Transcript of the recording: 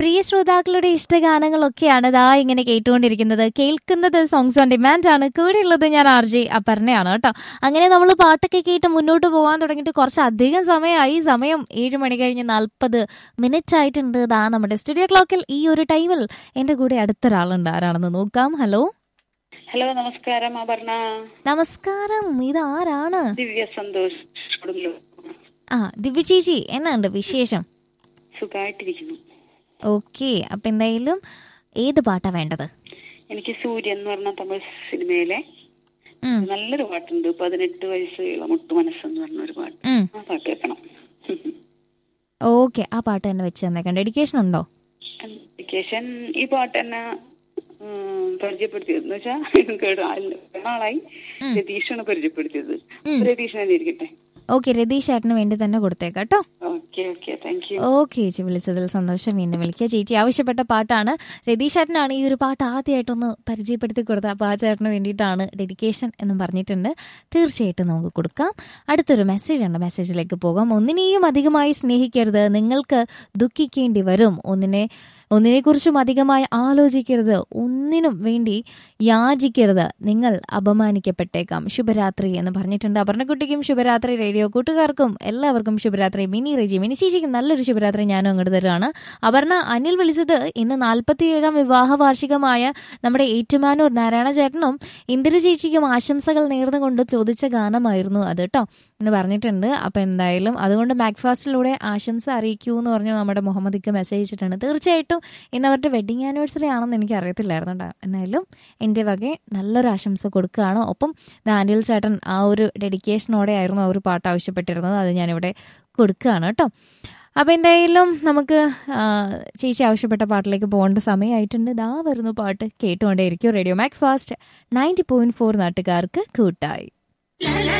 പ്രിയ ശ്രോതാക്കളുടെ ഇഷ്ടഗാനങ്ങളൊക്കെയാണ് ദാ ഇങ്ങനെ കേട്ടുകൊണ്ടിരിക്കുന്നത് കേൾക്കുന്നത് സോങ്സ് ഓൺ ഡിമാൻഡ് ആണ് കൂടെയുള്ളത് ഞാൻ ആർ ജെ അപർണയാണ് കേട്ടോ അങ്ങനെ നമ്മൾ പാട്ടൊക്കെ കേട്ട് മുന്നോട്ട് പോകാൻ തുടങ്ങിയിട്ട് കുറച്ച് അധികം സമയമായി സമയം ഏഴ് മണി കഴിഞ്ഞ് നാൽപ്പത് മിനിറ്റ് ആയിട്ടുണ്ട് ദാ നമ്മുടെ സ്റ്റുഡിയോ ക്ലോക്കിൽ ഈ ഒരു ടൈമിൽ എൻ്റെ കൂടെ അടുത്തൊരാളുണ്ട് ആരാണെന്ന് നോക്കാം ഹലോ ഹലോ നമസ്കാരം അപർണ നമസ്കാരം ഇത് ആരാണ് ദിവ്യ സന്തോഷ് കൊടുങ്ങല്ലൂർ. ആ ദിവ്യ ചേച്ചി എന്നാണ്ട് വിശേഷം സുഖമായിട്ടിരിക്കുന്നു ഓക്കെ അപ്പൊ എന്തായാലും ഏത് പാട്ടാ വേണ്ടത് എനിക്ക് സൂര്യൻ എന്ന് പറഞ്ഞ തമിഴ് സിനിമയിലെ ഉം, നല്ലൊരു പാട്ടുണ്ട് പതിനെട്ട് വയസ്സ് ഇളമുട്ട് മനസ്സെന്ന് പറഞ്ഞ ഒരു പാട്ട് ഉം. ആ പാട്ട് കേൾക്കണം ഓക്കെ ആ പാട്ട് തന്നെ വെച്ച് തന്നേക്കാം ഡെഡിക്കേഷൻ ഉണ്ടോ വെക്കേഷൻ ഈ പാട്ട് തന്നെ ഉം, പരിചയപ്പെടുത്തിയത് എന്ന് വെച്ചാൽ നാളായി ഉം. രതീഷാണ് പരിചയപ്പെടുത്തിയത് ഉം. രതീഷ് തന്നെ ഇരിക്കട്ടെ ഓക്കെ രതീഷ് ചേട്ടന് വേണ്ടി തന്നെ കൊടുത്തേക്കാം കേട്ടോ okay okay thank you okay ചേച്ചി വിളിച്ചതിൽ സന്തോഷം വീണ്ടും വിളിക്കുക ചേച്ചി ആവശ്യപ്പെട്ട പാട്ടാണ് രതീഷ് ചേട്ടനാണ് ഈ ഒരു പാട്ട് ആദ്യമായിട്ടൊന്ന് പരിചയപ്പെടുത്തി കൊടുത്തത് അപ്പോൾ ആ ചേട്ടന് വേണ്ടിയിട്ടാണ് ഡെഡിക്കേഷൻ എന്നും പറഞ്ഞിട്ടുണ്ട് തീർച്ചയായിട്ടും നമുക്ക് കൊടുക്കാം അടുത്തൊരു മെസ്സേജ് ഉണ്ട് മെസ്സേജിലേക്ക് പോകാം ഒന്നിനെയും അധികമായി സ്നേഹിക്കരുത് നിങ്ങൾക്ക് ദുഃഖിക്കേണ്ടി വരും ഒന്നിനെ ഒന്നിനെക്കുറിച്ചും അധികമായി ആലോചിക്കരുത് ഒന്നിനും വേണ്ടി യാചിക്കരുത് നിങ്ങൾ അപമാനിക്കപ്പെട്ടേക്കാം ശുഭരാത്രി എന്ന് പറഞ്ഞിട്ടുണ്ട് അപർണക്കുട്ടിക്കും ശുഭരാത്രി റേഡിയോ കൂട്ടുകാർക്കും എല്ലാവർക്കും ശുഭരാത്രി മിനി റെജി മിനി ചേച്ചിക്ക് നല്ലൊരു ശുഭരാത്രി ഞാനും അങ്ങോട്ട് തരുവാണ് അപർണ അനിൽ വിളിച്ചത് ഇന്ന് നാൽപ്പത്തിയേഴാം വിവാഹ വാർഷികമായ നമ്മുടെ ഏറ്റുമാനൂർ നാരായണ ചേട്ടനും ഇന്ദിര ചേച്ചിക്കും ആശംസകൾ നേർന്നുകൊണ്ട് ചോദിച്ച ഗാനമായിരുന്നു അത് കേട്ടോ എന്ന് പറഞ്ഞിട്ടുണ്ട് അപ്പൊ എന്തായാലും അതുകൊണ്ട് മാക്ഫാസ്റ്റിലൂടെ ആശംസ അറിയിക്കൂ എന്ന് പറഞ്ഞ് നമ്മുടെ മുഹമ്മദിക്ക് മെസ്സേജ് അയച്ചിട്ടുണ്ട് തീർച്ചയായിട്ടും ഇന്ന് അവരുടെ വെഡിങ് ആനിവേഴ്സറി ആണെന്ന് എനിക്ക് അറിയത്തില്ലായിരുന്നു കേട്ടോ എന്നാലും എൻ്റെ വകെ നല്ലൊരു ആശംസ കൊടുക്കുകയാണ് ഒപ്പം ദാനിയൽ ചേട്ടൻ ആ ഒരു ഡെഡിക്കേഷനോടെ ആയിരുന്നു ആ ഒരു പാട്ട് ആവശ്യപ്പെട്ടിരുന്നത് അത് ഞാനിവിടെ കൊടുക്കുകയാണ് കേട്ടോ അപ്പോൾ എന്തായാലും നമുക്ക് ആ, ചേച്ചി ആവശ്യപ്പെട്ട പാട്ടിലേക്ക് പോകേണ്ട സമയമായിട്ടുണ്ട് ദാ വരുന്നു പാട്ട് കേട്ടുകൊണ്ടേയിരിക്കും radio Macfast ninety point four നാട്ടുകാർക്ക് കൂട്ടായി